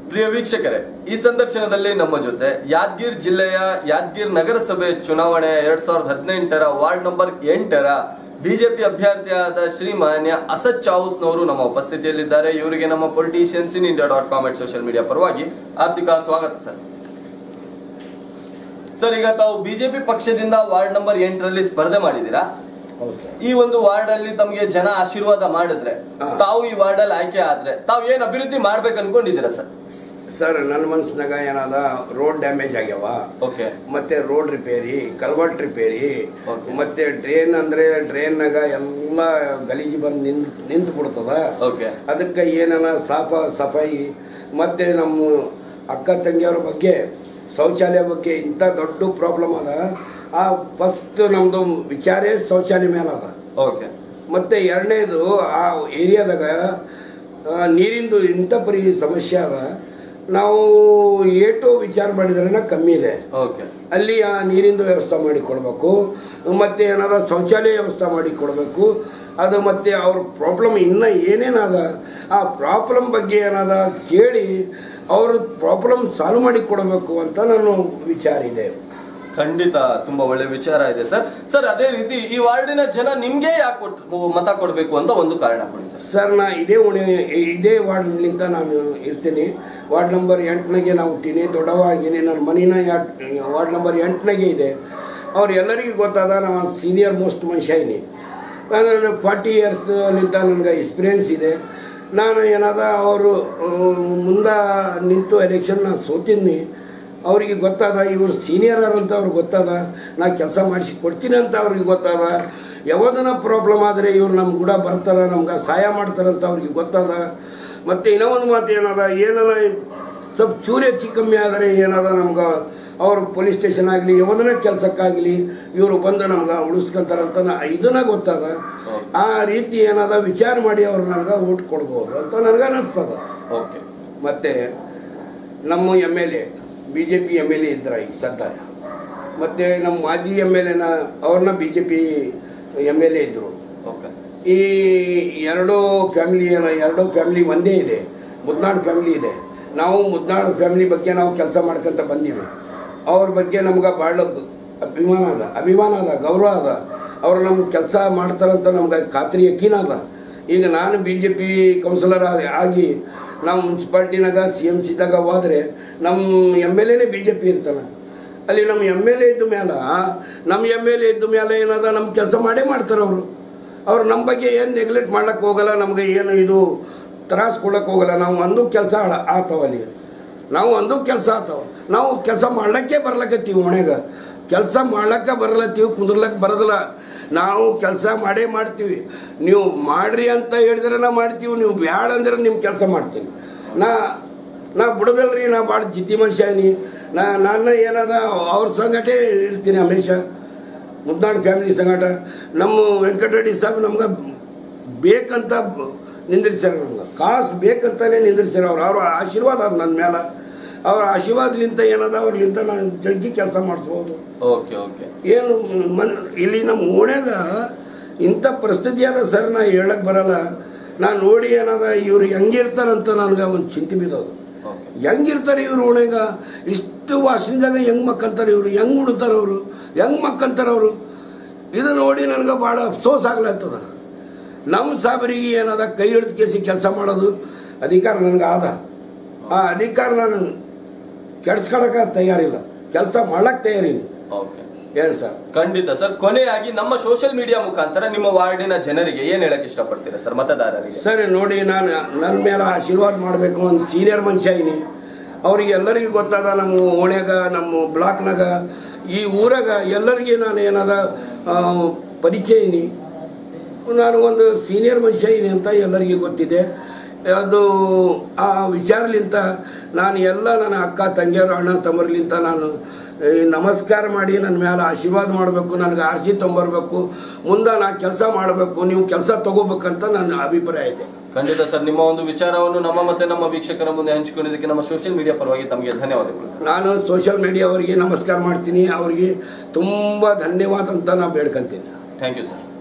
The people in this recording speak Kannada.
ಪ್ರಿಯ ವೀಕ್ಷಕರೇ ಈ ಸಂದರ್ಶನದಲ್ಲಿ ನಮ್ಮ ಜೊತೆ ಯಾದಗಿರ್ ಜಿಲ್ಲೆಯ ಯಾದಗಿರ್ ನಗರಸಭೆ ಚುನಾವಣೆ ಎರಡ್ ಸಾವಿರದ ಹದಿನೆಂಟರ ವಾರ್ಡ್ ನಂಬರ್ ಎಂಟರ ಬಿಜೆಪಿ ಅಭ್ಯರ್ಥಿಯಾದ ಶ್ರೀಮಾನ್ಯ ಅಸದ್ ಚಾವುಸ್ನವರು ನಮ್ಮ ಉಪಸ್ಥಿತಿಯಲ್ಲಿದ್ದಾರೆ ಇವರಿಗೆ ನಮ್ಮ politicians in India dot com social media ಪರವಾಗಿ ಆರ್ಥಿಕ ಸ್ವಾಗತ ಸರ್ ಸರ್ ಈಗ ತಾವು ಬಿಜೆಪಿ ಪಕ್ಷದಿಂದ ವಾರ್ಡ್ ನಂಬರ್ ಎಂಟರಲ್ಲಿ ಸ್ಪರ್ಧೆ ಮಾಡಿದ್ದೀರಾ ಹೌದು ಸರ್ ಈ ಒಂದು ವಾರ್ಡ್ ಅಲ್ಲಿ ತಮಗೆ ಜನ ಆಶೀರ್ವಾದ ಮಾಡಿದ್ರೆ ಹಾ. ತಾವು ಈ ವಾರ್ಡ್ ಅಲ್ಲಿ ಆಯ್ಕೆ ಆದ್ರೆ ತಾವು ಏನ್ ಅಭಿವೃದ್ಧಿ ಮಾಡ್ಬೇಕು ಅನ್ಕೊಂಡಿದ್ದೀರಾ ಸರ್ ಸರ್ ನನ್ನ ಮನಸ್ಸಿನಾಗ ಏನಾದ ರೋಡ್ ಡ್ಯಾಮೇಜ್ ಆಗ್ಯಾವ ಓಕೆ ಮತ್ತೆ road repair culvert repair Okay. ಮತ್ತೆ ಡ್ರೈನ್ ಅಂದ್ರೆ ಡ್ರೈನ್ನಾಗ ಎಲ್ಲ ಗಲೀಜು ಬಂದು ನಿಂತ್ ನಿಂತು ಬಿಡ್ತದ ಓಕೆ ಅದಕ್ಕೆ ಏನಾನ ಸಾಫ ಸಫಾಯಿ ಮತ್ತೆ ನಮ್ಮ ಅಕ್ಕ ತಂಗಿಯವ್ರ ಬಗ್ಗೆ ಶೌಚಾಲಯ ಬಗ್ಗೆ ಇಂಥ ದೊಡ್ಡ ಪ್ರಾಬ್ಲಮ್ ಅದ ಆ ಫಸ್ಟ್ ನಮ್ಮದು ವಿಚಾರೇ ಶೌಚಾಲಯ ಮೇಲೆ ಅದ ಓಕೆ ಮತ್ತು ಎರಡನೇದು ಆ ಏರಿಯಾದಾಗ ಆ, ನೀರಿಂದು ಇಂಥ ಪರಿ ಸಮಸ್ಯೆ ಅದ ನಾವು ಏಟು ವಿಚಾರ ಮಾಡಿದ್ರೇ ಕಮ್ಮಿ ಇದೆ ಓಕೆ ಅಲ್ಲಿ ಆ ನೀರಿಂದು ವ್ಯವಸ್ಥೆ ಮಾಡಿ ಕೊಡಬೇಕು ಮತ್ತು ಏನಾದ ಶೌಚಾಲಯ ವ್ಯವಸ್ಥೆ ಮಾಡಿ ಕೊಡಬೇಕು ಅದು ಮತ್ತು ಅವ್ರ ಪ್ರಾಬ್ಲಮ್ ಇನ್ನೂ ಏನೇನಾದ ಆ ಪ್ರಾಬ್ಲಮ್ ಬಗ್ಗೆ ಏನಾದ ಕೇಳಿ ಅವ್ರ ಪ್ರಾಬ್ಲಮ್ ಸಾಲ್ವ್ ಮಾಡಿ ಕೊಡಬೇಕು ಅಂತ ನಾನು ವಿಚಾರ ಇದೆ ಖಂಡಿತ ತುಂಬಾ ಒಳ್ಳೆ ವಿಚಾರ ಇದೆ ಸರ್ ಸರ್ ಅದೇ ರೀತಿ ಈ ವಾರ್ಡಿನ ಜನ ನಿಮ್ಗೆ ಯಾಕೆ ಮತ ಕೊಡ್ಬೇಕು ಅಂತ ಒಂದು ಕಾರಣ ಕೊಡಿ ಸರ್ ಸರ್ ನಾ ಇದೇ ಉಣೆ ಇದೇ ವಾರ್ಡ್ನಿಂದ ನಾನು ಇರ್ತೀನಿ ವಾರ್ಡ್ ನಂಬರ್ ಎಂಟನಾಗೆ ನಾವು ಹುಟ್ಟೀನಿ ದೊಡ್ಡವ ಆಗೀನಿ ನನ್ನ ಮನಿನ ವಾರ್ಡ್ ನಂಬರ್ ಎಂಟನಾಗೆ ಇದೆ ಅವ್ರು ಎಲ್ಲರಿಗೂ ಗೊತ್ತಾದ ನಾವು ಸೀನಿಯರ್ ಮೋಸ್ಟ್ ಮನುಷ್ಯ ಇದೀನಿ ಫಾರ್ಟಿ ಇಯರ್ಸ್ಲಿಂದ ನನಗೆ ಎಕ್ಸ್ಪೀರಿಯನ್ಸ್ ಇದೆ ನಾನು ಏನಾದ ಅವರು ಮುಂದೆ ನಿಂತು ಎಲೆಕ್ಷನ್ ನಾನು ಸೋತಿನಿ ಅವ್ರಿಗೆ ಗೊತ್ತಾದ ಇವರು ಸೀನಿಯರ್ ಅಂತ ಅವ್ರಿಗೆ ಗೊತ್ತಾದ ನಾ ಕೆಲಸ ಮಾಡಿಸಿ ಕೊಡ್ತೀನಿ ಅಂತ ಅವ್ರಿಗೆ ಗೊತ್ತಾದ ಯಾವ್ದನ ಪ್ರಾಬ್ಲಮ್ ಆದರೆ ಇವ್ರು ನಮ್ಮ ಕೂಡ ಬರ್ತಾರೆ ನಮ್ಗೆ ಸಹಾಯ ಮಾಡ್ತಾರಂತ ಅವ್ರಿಗೆ ಗೊತ್ತಾದ ಮತ್ತು ಇನ್ನೂ ಒಂದು ಮಾತು ಏನದ ಏನಾರ ಸ್ವಲ್ಪ ಚೂರು ಹೆಚ್ಚು ಕಮ್ಮಿ ಆದರೆ ಏನದ ನಮ್ಗೆ ಅವ್ರು ಪೊಲೀಸ್ ಸ್ಟೇಷನ್ ಆಗಲಿ ಯಾವ್ದನ ಕೆಲಸಕ್ಕಾಗಲಿ ಇವರು ಬಂದು ನಮ್ಗೆ ಉಳಿಸ್ಕೊಂತಾರಂತ ನಾ ಇದನ್ನ ಗೊತ್ತಾದ ಆ ರೀತಿ ಏನದ ವಿಚಾರ ಮಾಡಿ ಅವ್ರು ನನಗೆ ಓಟ್ ಕೊಡ್ಬೋದು ಅಂತ ನನಗೆ ಅನಿಸ್ತದ ಓಕೆ ಮತ್ತು ನಮ್ಮ M L A B J P M L A ಇದ್ರ ಈಗ ಸದ್ದ ಮತ್ತು ನಮ್ಮ ಮಾಜಿ ಎಮ್ ಎಲ್ ಎನ ಅವ್ರನ್ನ B J P M L A ಇದ್ದರು ಓಕೆ ಈ ಎರಡು ಫ್ಯಾಮಿಲಿ ಎರಡು ಫ್ಯಾಮಿಲಿ ಒಂದೇ ಇದೆ ಮುದ್ನಾಡು ಫ್ಯಾಮಿಲಿ ಇದೆ ನಾವು ಮುದ್ನಾಡು ಫ್ಯಾಮಿಲಿ ಬಗ್ಗೆ ನಾವು ಕೆಲಸ ಮಾಡ್ಕೊಂತ ಬಂದೀವಿ ಅವ್ರ ಬಗ್ಗೆ ನಮ್ಗೆ ಭಾಳ ಅಭಿಮಾನ ಅದ ಅಭಿಮಾನ ಅದ ಗೌರವ ಅದ ಅವ್ರು ನಮ್ಗೆ ಕೆಲಸ ಮಾಡ್ತಾರಂತ ನಮ್ಗೆ ಖಾತ್ರಿ ಯಕೀನ ಅದ ಈಗ ನಾನು ಬಿ ಜೆ ಪಿ ಕೌನ್ಸಿಲರ್ ಆಗಿ ನಾವು ಮುನ್ಸಿಪಾಲ್ಟಿನಾಗ ಸಿ ಎಮ್ ಸಿದಾಗ ಹೋದ್ರೆ ನಮ್ಮ ಎಮ್ ಎಲ್ ಎನೇ ಬಿ ಜೆ ಪಿ ಇರ್ತಾನೆ ಅಲ್ಲಿ ನಮ್ಮ ಎಮ್ ಎಲ್ ಎ ಇದ್ದ ಮೇಲೆ ನಮ್ಮ ಎಮ್ ಎಲ್ ಎ ಇದ್ದ ಮೇಲೆ ಏನದ ನಮ್ಮ ಕೆಲಸ ಮಾಡೇ ಮಾಡ್ತಾರೆ ಅವರು ಅವ್ರು ನಮ್ಮ ಬಗ್ಗೆ ಏನು ನೆಗ್ಲೆಕ್ಟ್ ಮಾಡ್ಲಿಕ್ಕೆ ಹೋಗಲ್ಲ ನಮಗೆ ಏನು ಇದು ತ್ರಾಸ ಕೊಡಕ್ಕೆ ಹೋಗಲ್ಲ ನಾವು ಒಂದು ಕೆಲಸ ಆತವ ಅಲ್ಲಿ ನಾವು ಒಂದು ಕೆಲಸ ಆತವ ನಾವು ಕೆಲಸ ಮಾಡ್ಲಿಕ್ಕೆ ಬರ್ಲಕತ್ತೀವಿ ಮನೆಗೆ ಕೆಲಸ ಮಾಡ್ಲಕ್ಕ ಬರಲತ್ತೀವಿ ಕುಂದ್ರಲಕ್ಕೆ ಬರೋದಿಲ್ಲ ನಾವು ಕೆಲಸ ಮಾಡೇ ಮಾಡ್ತೀವಿ ನೀವು ಮಾಡ್ರಿ ಅಂತ ಹೇಳಿದ್ರೆ ನಾ ಮಾಡ್ತೀವಿ ನೀವು ಬ್ಯಾಡ ಅಂದ್ರೆ ನಿಮ್ಮ ಕೆಲಸ ಮಾಡ್ತೀನಿ ನಾ ನಾ ಬಿಡೋದಲ್ರಿ ನಾ ಭಾಳ ಜಿದ್ದಿ ಮನುಷ್ಯ ನೀ ನಾ ನಾನು ಏನದ ಅವ್ರ ಸಂಗಟೇ ಇರ್ತೀನಿ ಹಮೇಶ ಮುದ್ನಾಡು ಫ್ಯಾಮಿಲಿ ಸಂಗಟ ನಮ್ಮ ವೆಂಕಟರೆಡ್ಡಿ ಸಾಹೇಬ್ ನಮ್ಗೆ ಬೇಕಂತ ಬ- ನಿಂದ್ರಿಸ್ಯಾರ ನಮ್ಗೆ ಕಾಸು ಬೇಕಂತಾನೆ ನಿಂದ್ರಿಸ್ಯಾರ ಅವ್ರು ಅವ್ರ ಆಶೀರ್ವಾದ ಅದ ನನ್ನ ಮೇಲೆ ಅವ್ರ ಆಶೀರ್ವಾದಲಿಂತ ಏನದ ಅವ್ರಲಿಂತ ನಾನು ಜಗ್ಗಿ ಕೆಲಸ ಮಾಡಿಸ್ಬೋದು ಓಕೆ ಓಕೆ ಏನು ಮನ್ ಇಲ್ಲಿ ನಮ್ಮ ಓಣ್ಯಾಗ ಇಂಥ ಪರಿಸ್ಥಿತಿ ಅದ ಸರ್ ನಾ ಹೇಳಕ್ ಬರಲ್ಲ ನಾ ನೋಡಿ ಏನದ ಇವ್ರು ಹೆಂಗಿರ್ತಾರಂತ ನನಗೆ ಒಂದು ಚಿಂತೆ ಬಿದ್ದದು ಓಕೆ ಹೆಂಗಿರ್ತಾರೆ ಇವ್ರು ಓಣ್ಯಾಗ ಇಷ್ಟು ವಾಸನೆದಾಗ ಹೆಂಗ್ ಮಕ್ಕಂತಾರೆ ಇವರು ಹೆಂಗ್ ಉಣ್ತಾರ ಅವರು ಹೆಂಗ್ ಮಕ್ಕಂತಾರ ಅವರು ಇದು ನೋಡಿ ನನಗೆ ಭಾಳ ಅಫ್ಸೋಸ್ ಆಗ್ಲತ್ತದ ನಮ್ಮ ಸಾಬರಿಗೆ ಏನದ ಕೈ ಹಿಡಿದು ಕೇಸಿ ಕೆಲಸ ಮಾಡೋದು ಅಧಿಕಾರ ನನಗೆ ಆದ ಆ ಅಧಿಕಾರ ನಾನು ಕೆಡ್ಸ್ಕೊಳಕ ತಯಾರಿಲ್ಲ ಕೆಲಸ ಮಾಡಕ್ ತಯಾರಿನಿ ಓಕೆ ಏನು ಸರ್ ಖಂಡಿತ ಸರ್ ಕೊನೆಯಾಗಿ ನಮ್ಮ ಸೋಷಿಯಲ್ ಮೀಡಿಯಾ ಮುಖಾಂತರ ನಿಮ್ಮ ವಾರ್ಡಿನ ಜನರಿಗೆ ಏನ್ ಹೇಳಕ್ ಇಷ್ಟಪಡ್ತೀರಾ ಸರ್ ಮತದಾರರಿಗೆ ಸರಿ ನೋಡಿ ನಾನು ನನ್ನ ಮೇಲೆ ಆಶೀರ್ವಾದ ಮಾಡಬೇಕು ಒಂದು ಸೀನಿಯರ್ ಮನುಷ್ಯ ಇದೀನಿ ಅವ್ರಿಗೆ ಎಲ್ಲರಿಗೂ ಗೊತ್ತಾದ ನಮ್ಮ ಓಣ್ಯಾಗ ನಮ್ಮ ಬ್ಲಾಕ್ನಾಗ ಈ ಊರಾಗ ಎಲ್ಲರಿಗೆ ನಾನು ಏನದ ಆ, ಪರಿಚಯ ಇದೀನಿ ನಾನು ಒಂದು ಸೀನಿಯರ್ ಮನುಷ್ಯ ಇದೀನಿ ಅಂತ ಎಲ್ಲರಿಗೂ ಗೊತ್ತಿದೆ ಅದು ಆ ವಿಚಾರಲಿಂತ ನಾನು ಎಲ್ಲ ನನ್ನ ಅಕ್ಕ ತಂಗಿಯರು ಅಣ್ಣ ತಮ್ಮರ್ಲಿಂತ ನಾನು ಈ ನಮಸ್ಕಾರ ಮಾಡಿ ನನ್ನ ಮೇಲೆ ಆಶೀರ್ವಾದ ಮಾಡಬೇಕು ನನಗೆ ಆರ್ಸಿ ತೊಂಬರ್ಬೇಕು ಮುಂದೆ ನಾ ಕೆಲಸ ಮಾಡಬೇಕು ನೀವು ಕೆಲಸ ತಗೋಬೇಕಂತ ನನ್ನ ಅಭಿಪ್ರಾಯ ಇದೆ ಖಂಡಿತ ಸರ್ ನಿಮ್ಮ ಒಂದು ವಿಚಾರವನ್ನು ನಮ್ಮ ಮತ್ತೆ ನಮ್ಮ ವೀಕ್ಷಕರ ಮುಂದೆ ಹಂಚಿಕೊಂಡಿದ್ದಕ್ಕೆ ನಮ್ಮ ಸೋಷಿಯಲ್ ಮೀಡಿಯಾ ಪರವಾಗಿ ತಮಗೆ ಧನ್ಯವಾದಗಳು ಸರ್ ನಾನು ಸೋಷಿಯಲ್ ಮೀಡಿಯಾ ಅವರಿಗೆ ನಮಸ್ಕಾರ ಮಾಡ್ತೀನಿ ಅವರಿಗೆ ತುಂಬ ಧನ್ಯವಾದ ಅಂತ ನಾನು ಬೇಡ್ಕೊಂತೀನಿ ಥ್ಯಾಂಕ್ ಯು ಸರ್